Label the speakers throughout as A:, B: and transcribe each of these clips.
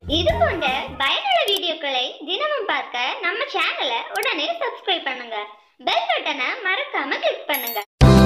A: இது போன்ற பயனுள்ள வீடியோக்களை தினமும் பார்க்க நம்ம சேனலை உடனே சப்ஸ்கிரைப் பண்ணுங்க பெல் பட்டனை மறக்காம கிளிக் பண்ணுங்க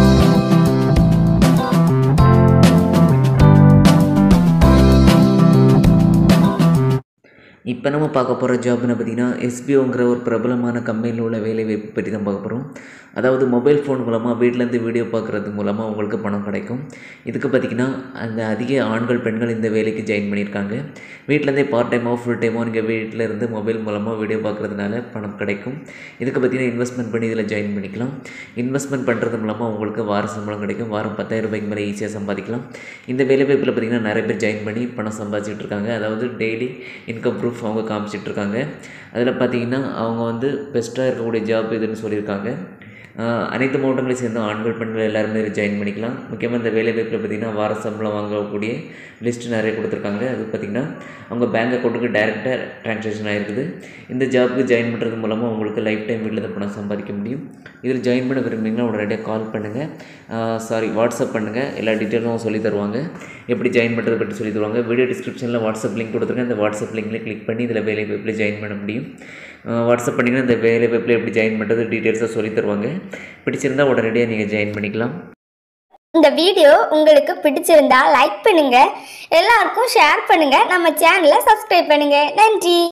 B: இப்போ நம்ம பார்க்க போகிற ஜாப்னு பார்த்தீங்கன்னா எஸ்பிஓங்கிற ஒரு பிரபலமான கம்பெனியில் உள்ள வேலை வாய்ப்பு பற்றி தான் பார்க்க போகிறோம் அதாவது மொபைல் ஃபோன் மூலமாக வீட்டிலேருந்து வீடியோ பார்க்குறது மூலமாக உங்களுக்கு பணம் கிடைக்கும் இதுக்கு பார்த்திங்கன்னா அந்த அதிக ஆண்கள் பெண்கள் இந்த வேலைக்கு ஜாயின் பண்ணியிருக்காங்க வீட்டிலேருந்தே பார்ட் டைமோ ஃபுல் டைமோ நீங்கள் வீட்டில் இருந்து மொபைல் மூலமாக வீடியோ பார்க்குறதுனால பணம் கிடைக்கும் இதுக்கு பார்த்தீங்கன்னா இன்வெஸ்ட்மெண்ட் பண்ணி இதில் ஜாயின் பண்ணிக்கலாம் இன்வெஸ்ட்மெண்ட் பண்ணுறது மூலமாக உங்களுக்கு வார சம்பளம் கிடைக்கும் வாரம் பத்தாயிரம் ரூபாய்க்கு மேலே ஈஸியாக சம்பாதிக்கலாம் இந்த வேலை வாய்ப்பில் பார்த்திங்கன்னா நிறைய பேர் ஜாயின் பண்ணி பணம் சம்பாதிச்சிட்டு இருக்காங்க அதாவது டெய்லி இன்கம் ப்ரூஃப் அவங்க காமிச்சிட்டு இருக்காங்க அதில் பார்த்தீங்கன்னா அவங்க வந்து பெஸ்ட்டாக இருக்கக்கூடிய ஜாப் இதுன்னு சொல்லியிருக்காங்க ஆஹ் அனைத்து மாவட்டங்களையும் சேர்ந்த ஆண்கள் பெண்கள் எல்லாருமே இதில் ஜாயின் பண்ணிக்கலாம் முக்கியமாக இந்த வேலை வாய்ப்பில் பார்த்திங்கன்னா வார சம்பளம் வாங்கக்கூடிய லிஸ்ட் நிறைய கொடுத்துருக்காங்க அது பார்த்திங்கன்னா அவங்க பேங்க் அக்கௌண்ட்டுக்கு டைரெக்டாக ட்ரான்சாக்ஷன் ஆகிருக்குது இந்த ஜாப்புக்கு ஜாயின் பண்ணுறது மூலமாக உங்களுக்கு லைஃப் டைம் வீட்டில் தான் பணம் சம்பாதிக்க முடியும் இதில் ஜாயின் பண்ண விரும்புனீங்கன்னா உடனடியாக கால் பண்ணுங்கள் சாரி வாட்ஸ்அப் பண்ணுங்கள் எல்லா டீட்டெயிலும் சொல்லி தருவாங்க எப்படி ஜாயின் பண்ணுறது பற்றி சொல்லி தருவாங்க வீடியோ டிஸ்கிரிப்ஷனில் வாட்ஸ்அப் லிங்க் கொடுத்துருக்கேன் அந்த வாட்ஸ்அப் லிங்க்லேயே கிளிக் பண்ணி இதில் வேலை வாய்ப்பில் ஜாயின் பண்ண முடியும் ஆஹ் வாட்ஸ்அப் பண்ணிங்கன்னா இந்த வேலை வாய்ப்பில் எப்படி ஜாயின் பண்ணுறது டீட்டெயில்ஸாக சொல்லி தருவாங்க பிடிச்சிருந்தா உடனடியாக நீங்கள் ஜாயின் பண்ணிக்கலாம்
C: இந்த வீடியோ உங்களுக்கு பிடிச்சிருந்தா லைக் பண்ணுங்க எல்லாருக்கும் ஷேர் பண்ணுங்க நம்ம சேனலை சப்ஸ்கிரைப் பண்ணுங்க நன்றி